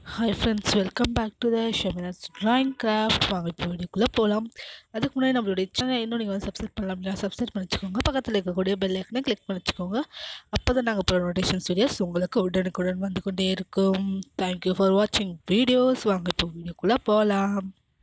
Hi friends welcome back to the Shemina's drawing craft வாங்க இப்போ வீடியோக்குள்ளே போகலாம் அதுக்கு முன்னாடி நம்மளுடைய சேனல் இன்னும் நீங்கள் வந்து சப்ஸ்கிரைப் பண்ணலாம் அப்படின்னா சப்ஸ்கிரைப் பண்ணி வச்சுக்கோங்க பக்கத்தில் இருக்கக்கூடிய பெல் ஐக்கனை கிளிக் பண்ணி வச்சுக்கோங்க அப்போ தான் நாங்கள் போகிற நோட்டிஃபிகேஷன்ஸ் வீடியோஸ் உங்களுக்கு உடனுக்குடன் வந்து கொண்டே இருக்கும் தேங்க்யூ ஃபார் வாட்சிங் வீடியோஸ் வாங்க இப்போ வீடியோக்குள்ளே போகலாம்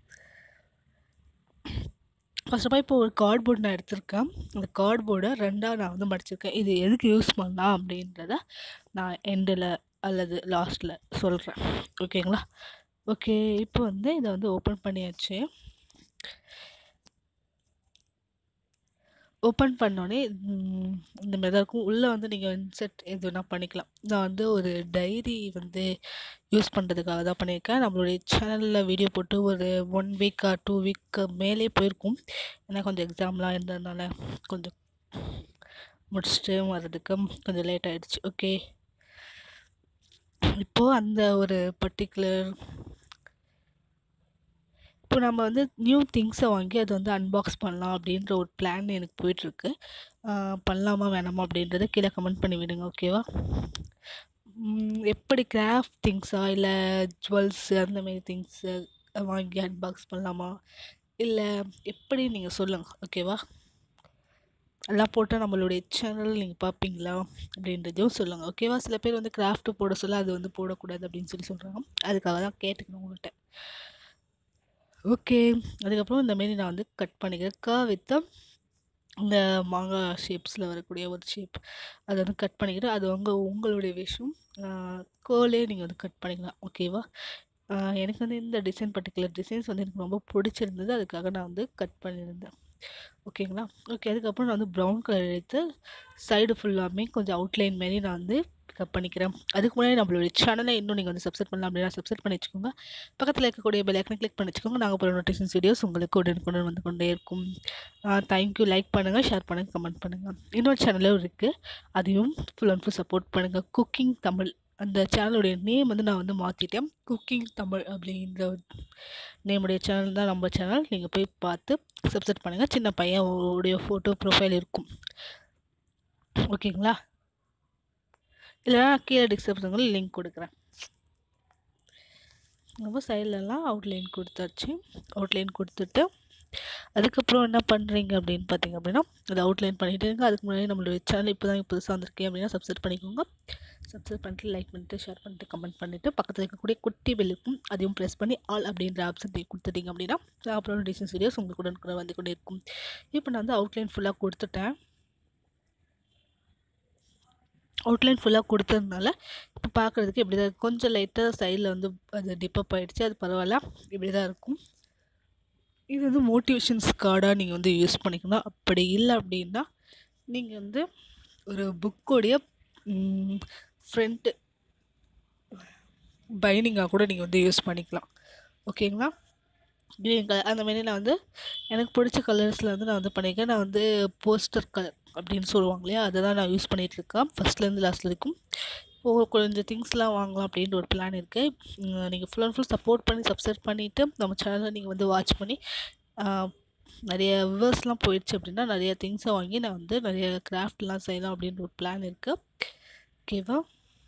ஃபர்ஸ்ட் ஆஃப் ஆல் இப்போ ஒரு கார்ட்போர்ட் நான் எடுத்திருக்கேன் அந்த கார்ட்போர்டை ரெண்டாக நான் வந்து மடிச்சிருக்கேன் இது எதுக்கு யூஸ் பண்ணலாம் அப்படின்றத நான் எண்டில் அல்லது லாஸ்ட்டில் சொல்கிறேன் ஓகேங்களா ஓகே இப்போ வந்து இதை வந்து ஓப்பன் பண்ணியாச்சு ஓப்பன் பண்ணோடனே ம், இந்த மாதிரி தான் இருக்கும் உள்ளே வந்து நீங்கள் இன்செர்ட் எது வேணால் பண்ணிக்கலாம் நான் வந்து ஒரு டைரி வந்து யூஸ் பண்ணுறதுக்காக தான் பண்ணியிருக்கேன் நம்மளுடைய சேனலில் வீடியோ போட்டு ஒரு ஒன் வீக்கா டூ வீக்கு மேலே போயிருக்கும் ஏன்னா கொஞ்சம் எக்ஸாம்லாம் இருந்ததுனால கொஞ்சம் முடிச்சுட்டு வர்றதுக்கு கொஞ்சம் லேட் ஆகிடுச்சு ஓகே இப்போது அந்த ஒரு பர்டிகுலர் இப்போ நம்ம வந்து நியூ திங்ஸை வாங்கி அதை வந்து அன்பாக்ஸ் பண்ணலாம் அப்படின்ற ஒரு பிளான் எனக்கு போயிட்டுருக்கு பண்ணலாமா வேணாமா அப்படின்றத கீழே கமெண்ட் பண்ணி விடுங்க ஓகேவா ம், எப்படி கிராஃப்ட் திங்ஸா இல்லை ஜுவல்ஸு அந்த மாதிரி திங்ஸு வாங்கி அன்பாக்ஸ் பண்ணலாமா இல்லை எப்படி நீங்கள் சொல்லுங்கள் ஓகேவா எல்லாம் போட்டால் நம்மளுடைய சேனல் நீங்கள் பார்ப்பீங்களா அப்படின்றதையும் சொல்லுங்கள் ஓகேவா சில பேர் வந்து கிராஃப்ட் போட சொல்ல அது வந்து போடக்கூடாது அப்படின்னு சொல்லி சொல்கிறாங்க அதுக்காக தான் கேட்டுக்கணும் உங்கள்கிட்ட ஓகே அதுக்கப்புறம் இந்த மாரி நான் வந்து கட் பண்ணிக்கிறேன் க வித் இந்த மாங்காய் ஷேப்ஸில் வரக்கூடிய ஒரு ஷேப் அதை வந்து கட் பண்ணிக்கிறேன் அது உங்கள் உங்களுடைய விஷயம் கோலே நீங்கள் வந்து கட் பண்ணிக்கலாம் ஓகேவா ஆஹ் எனக்கு வந்து இந்த டிசைன் பர்டிகுலர் டிசைன்ஸ் வந்து எனக்கு ரொம்ப பிடிச்சிருந்தது அதுக்காக நான் வந்து கட் பண்ணியிருந்தேன் ஓகேங்களா ஓகே அதுக்கப்புறம் நான் வந்து ப்ரௌன் கலர் எடுத்து சைடு ஃபுல்லாமே கொஞ்சம் அவுட்லைன் மாரி நான் வந்து கட் பண்ணிக்கிறேன் அதுக்கு முன்னாடி நம்மளுடைய சேனலை இன்னும் நீங்கள் வந்து சப்ஸ்கிரைப் பண்ணலாம் அப்படின்னா சப்ஸ்கிரைப் பண்ணி வச்சுக்கோங்க பக்கத்தில் இருக்கக்கூடிய பெல் ஐக்கனை கிளிக் பண்ணி வச்சுக்கோங்க நாங்கள் போகிற நோட்டிஃபிகேஷன் வீடியோஸ் உங்களுக்கு உடனுக்குடன் வந்து கொண்டே இருக்கும் தேங்க்யூ லைக் பண்ணுங்கள் ஷேர் பண்ணுங்கள் கமெண்ட் பண்ணுங்கள் இன்னொரு சேனலும் இருக்குது அதையும் ஃபுல் அண்ட் ஃபுல் சப்போர்ட் பண்ணுங்கள் குக்கிங் தமிழ் அந்த சேனலுடைய நேம் வந்து நான் வந்து மாற்றிட்டேன் குக்கிங் தமிழ் அப்படின்ற ஒரு நேமுடைய சேனல் தான் நம்ம சேனல் நீங்கள் போய் பார்த்து சப்ஸ்கிரைப் பண்ணுங்கள் சின்ன பையன் உடைய ஃபோட்டோ ப்ரொஃபைல் இருக்கும் ஓகேங்களா இல்லைனா கீழே டிஸ்கிரிப்ஷனில் லிங்க் கொடுக்குறேன் நம்ம சைட்லலாம் அவுட்லைன் கொடுத்தாச்சு அவுட்லைன் கொடுத்துட்டு அதுக்கப்புறம் என்ன பண்ணுறீங்க அப்படின்னு பார்த்தீங்க அப்படின்னா அதை அவுட்லைன் பண்ணிட்டு இருங்க அதுக்கு முன்னாடி நம்மளுடைய சேனல் இப்போ தான் புதுசாக வந்திருக்கேன் அப்படின்னா சப்ஸ்கிரைப் பண்ணிக்கோங்க சப்ஸ்கிரைப் பண்ணிட்டு லைக் பண்ணிட்டு ஷேர் பண்ணிட்டு கமெண்ட் பண்ணிவிட்டு பக்கத்தில் இருக்கக்கூடிய குட்டி பெல் இருக்கும் அதையும் ப்ரெஸ் பண்ணி ஆல் அப்படின்ற ஆப்ஷன் கொடுத்துட்டீங்க அப்படின்னா நான் அப்புறம் டிசைன்ஸ் வீடியோஸ் உங்களுக்கு உடனே கூட வந்து கொண்டே இருக்கும் இப்போ நான் வந்து அவுட்லைன் ஃபுல்லாக கொடுத்துட்டேன் அவுட்லைன் ஃபுல்லாக கொடுத்ததுனால இப்போ பார்க்குறதுக்கு இப்படி தான் இருக்கும். கொஞ்சம் லைட்டாக சைடில் வந்து அது டிப்பப் ஆகிடுச்சு அது பரவாயில்ல இப்படி தான் இருக்கும் இது வந்து மோட்டிவேஷன்ஸ் கார்டாக நீங்கள் வந்து யூஸ் பண்ணிக்கணும் அப்படி இல்லை அப்படின்னா நீங்கள் வந்து ஒரு புக்கோடைய ஃப்ரண்ட்டு பைனிங்காக கூட நீங்கள் வந்து யூஸ் பண்ணிக்கலாம் ஓகேங்களா க்ரீன் கலர் அந்த மாதிரி நான் வந்து எனக்கு பிடிச்ச கலர்ஸில் வந்து நான் வந்து பண்ணியிருக்கேன் நான் வந்து போஸ்டர் கலர் அப்படின்னு சொல்லுவாங்க இல்லையா அதை தான் நான் யூஸ் பண்ணிகிட்ருக்கேன் ஃபஸ்ட்லேருந்து லாஸ்ட் வரைக்கும் இப்போ கொஞ்சம் திங்ஸ்லாம் வாங்கலாம் அப்படின்ற ஒரு பிளான் இருக்குது நீங்கள் ஃபுல் அண்ட் ஃபுல் சப்போர்ட் பண்ணி சப்ஸ்கிரைப் பண்ணிவிட்டு நம்ம சேனலை நீங்கள் வந்து வாட்ச் பண்ணி ஆஹ், நிறைய விவர்ஸ்லாம் போயிடுச்சு அப்படின்னா நிறைய திங்ஸை வாங்கி நான் வந்து நிறைய கிராஃப்ட்லாம் செய்யலாம் அப்படின்ற ஒரு பிளான் இருக்குது ஓகேவா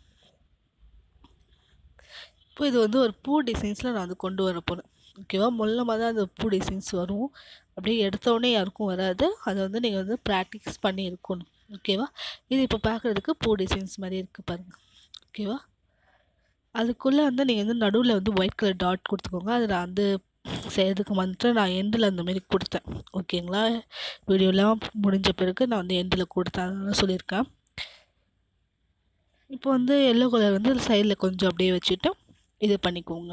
இப்போ இது வந்து ஒரு பூ டிசைன்ஸில் நான் வந்து கொண்டு வர போகிறேன் ஓகேவா மொல்லமாக தான் அந்த பூ டிசைன்ஸ் வரும் அப்படியே எடுத்த உடனே யாருக்கும் வராது அதை வந்து நீங்கள் வந்து ப்ராக்டிஸ் பண்ணி இருக்கணும் ஓகேவா இது இப்போ பார்க்குறதுக்கு பூ டிசைன்ஸ் மாதிரி இருக்குது பாருங்கள் ஓகேவா அதுக்குள்ளே வந்து நீங்கள் வந்து நடுவில் வந்து ஒயிட் கலர் டாட் கொடுத்துக்கோங்க அதை நான் வந்து செய்கிறதுக்கு வந்துட்டு நான் எண்டில் அந்த மாதிரி கொடுத்தேன் ஓகேங்களா வீடியோலாம் முடிஞ்ச பிறகு நான் வந்து எண்டில் கொடுத்தேன் அதனால சொல்லியிருக்கேன் இப்போ வந்து எல்லோ கலர் வந்து சைடில் கொஞ்சம் அப்படியே வச்சுட்டு இது பண்ணிக்கோங்க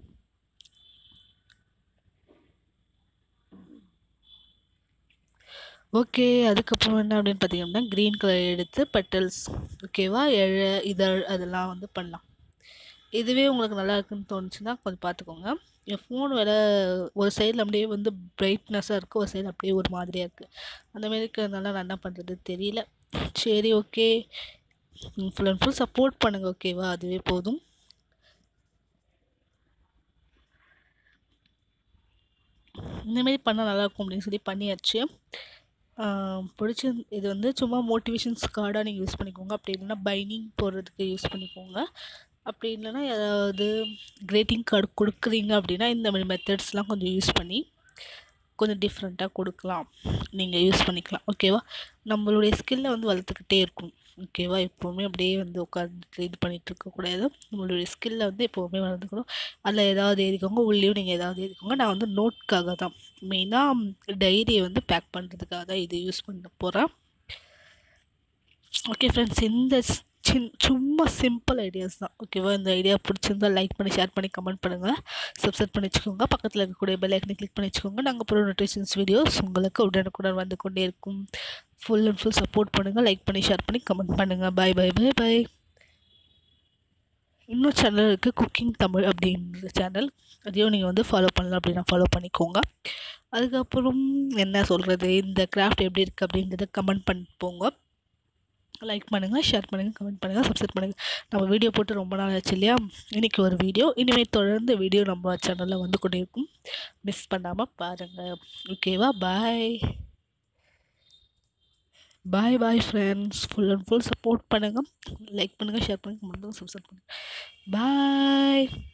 ஓகே அதுக்கப்புறம் என்ன அப்படின்னு பார்த்தீங்கன்னா க்ரீன் கலர் எடுத்து பெட்டல்ஸ் ஓகேவா எழ இதழ் அதெல்லாம் வந்து பண்ணலாம் இதுவே உங்களுக்கு நல்லா இருக்குன்னு தோணுச்சுன்னா கொஞ்சம் பார்த்துக்கோங்க என் ஃபோன் வேறு ஒரு சைடில் அப்படியே வந்து பிரைட்னஸாக இருக்குது ஒரு சைடு அப்படியே ஒரு மாதிரியாக இருக்குது அந்த மாதிரி இருக்கிறதுனால நான் என்ன பண்ணுறது தெரியல சரி okay full and full support பண்ணுங்கள் ஓகேவா அதுவே போதும் இந்தமாரி பண்ணால் நல்லாயிருக்கும் அப்படின்னு சொல்லி பண்ணியாச்சு பிடிச்சி இது வந்து சும்மா மோட்டிவேஷன்ஸ் கார்டாக நீங்கள் யூஸ் பண்ணிக்கோங்க அப்படி இல்லைன்னா பைனிங் போடுறதுக்கு யூஸ் பண்ணிக்கோங்க அப்படி இல்லைன்னா ஏதாவது கிரேட்டிங் கார்டு கொடுக்குறீங்க அப்படின்னா இந்த மாதிரி மெத்தட்ஸ்லாம் கொஞ்சம் யூஸ் பண்ணி கொஞ்சம் டிஃப்ரெண்ட்டாக கொடுக்கலாம் நீங்கள் யூஸ் பண்ணிக்கலாம் ஓகேவா நம்மளுடைய ஸ்கில்லை வந்து வளர்த்துக்கிட்டே இருக்கணும் ஓகேவா எப்போவுமே அப்படியே வந்து உட்காந்துட்டு இது பண்ணிகிட்டு இருக்கக்கூடாது நம்மளுடைய ஸ்கில்லை வந்து எப்போவுமே வளர்த்துக்கணும் அதில் ஏதாவது எழுதிக்கோங்க உள்ளேயும் நீங்கள் ஏதாவது எழுதிக்கோங்க நான் வந்து நோட்காக தான் மெயினாக டைரியை வந்து பேக் பண்ணுறதுக்காக தான் இது யூஸ் பண்ண போகிறேன் ஓகே ஃப்ரெண்ட்ஸ் இந்த சின் சும்மா சிம்பிள் ஐடியாஸ் தான் ஓகேவா இந்த ஐடியா பிடிச்சிருந்தா லைக் பண்ணி ஷேர் பண்ணி கமெண்ட் பண்ணுங்கள் சப்ஸ்கிரைப் பண்ணி வச்சுக்கோங்க பக்கத்தில் இருக்கக்கூடிய பெல் ஐக்கனை கிளிக் பண்ணி வச்சுக்கோங்க நாங்கள் போகிற நோட்டிஃபிகேஷன்ஸ் வீடியோஸ் உங்களுக்கு உடனுக்குடன் வந்து கொண்டே இருக்கும் ஃபுல் அண்ட் ஃபுல் சப்போர்ட் பண்ணுங்கள் லைக் பண்ணி ஷேர் பண்ணி கமெண்ட் பண்ணுங்கள் பை பை பை பை இன்னும் சேனல் இருக்குது குக்கிங் தமிழ் அப்படின்ற சேனல் அதையும் நீங்கள் வந்து ஃபாலோ பண்ணலாம் அப்படின்னா ஃபாலோ பண்ணிக்கோங்க அதுக்கப்புறம் என்ன சொல்கிறது இந்த கிராஃப்ட் எப்படி இருக்குது அப்படின்றத கமெண்ட் பண்ணிட்டு போங்க லைக் பண்ணுங்கள் ஷேர் பண்ணுங்கள் கமெண்ட் பண்ணுங்கள் சப்ஸ்கிரைப் பண்ணுங்கள் நம்ம வீடியோ போட்டு ரொம்ப நாள் ஆச்சு இல்லையா இன்றைக்கி ஒரு வீடியோ இனிமேல் தொடர்ந்து வீடியோ நம்ம சேனலில் வந்து கொண்டே இருக்கும் மிஸ் பண்ணாமல் பாருங்கள் ஓகேவா bye bye bye friends full and full support பண்ணுங்கள் லைக் பண்ணுங்கள் ஷேர் பண்ணுங்கள் கமெண்ட் பண்ணுங்கள் சப்ஸ்கிரைப் பண்ணுங்கள் பாய்